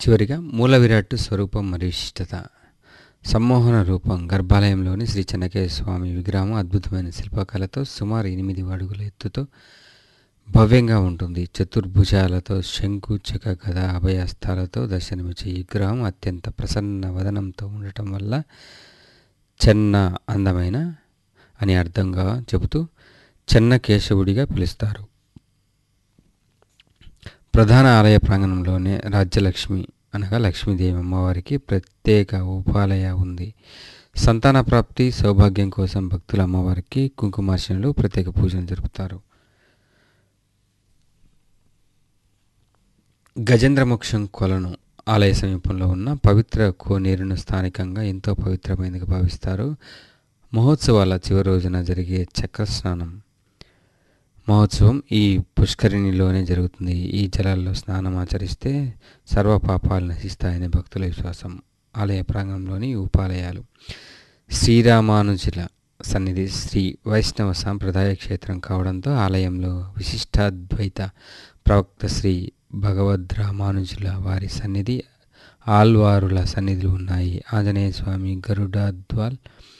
చివరిగా మూల విరాట్ స్వరూపం మరియు విశిష్టత సమ్మోహన రూపం గర్భాలయంలోని శ్రీ చెన్నకేశ్వర స్వామి విగ్రహం అద్భుతమైన శిల్పకళతో సుమారు ఎనిమిది అడుగుల ఎత్తుతో భవ్యంగా ఉంటుంది చతుర్భుజాలతో శంకు చక గద అభయస్తాలతో దర్శనమిచ్చే ఈ విగ్రహం అత్యంత ప్రసన్న వదనంతో ఉండటం వల్ల చెన్న అందమైన అని అర్థంగా చెబుతూ చెన్న కేశవుడిగా పిలుస్తారు ప్రధాన ఆలయ ప్రాంగణంలోనే రాజ్యలక్ష్మి అనగా లక్ష్మీదేవి అమ్మవారికి ప్రత్యేక ఉపాలయ ఉంది సంతాన ప్రాప్తి సౌభాగ్యం కోసం భక్తుల అమ్మవారికి కుంకుమార్చనలు ప్రత్యేక పూజలు జరుపుతారు గజేంద్రమోక్షం కొలను ఆలయ సమీపంలో ఉన్న పవిత్ర కోనేరును స్థానికంగా ఎంతో పవిత్రమైనదిగా భావిస్తారు మహోత్సవాల చివరి రోజున జరిగే చక్ర స్నానం మహోత్సవం ఈ పుష్కరిణిలోనే జరుగుతుంది ఈ జలాల్లో స్నానం ఆచరిస్తే సర్వ పాపాలు నశిస్తాయని భక్తుల విశ్వాసం ఆలయ ప్రాంగణంలోని ఉపాలయాలు శ్రీరామానుజుల సన్నిధి శ్రీ వైష్ణవ సాంప్రదాయ క్షేత్రం కావడంతో ఆలయంలో విశిష్టాద్వైత ప్రవక్త శ్రీ భగవద్ రామానుజుల వారి సన్నిధి ఆల్వారుల సన్నిధులు ఉన్నాయి ఆంజనేయ స్వామి గరుడాద్వాల్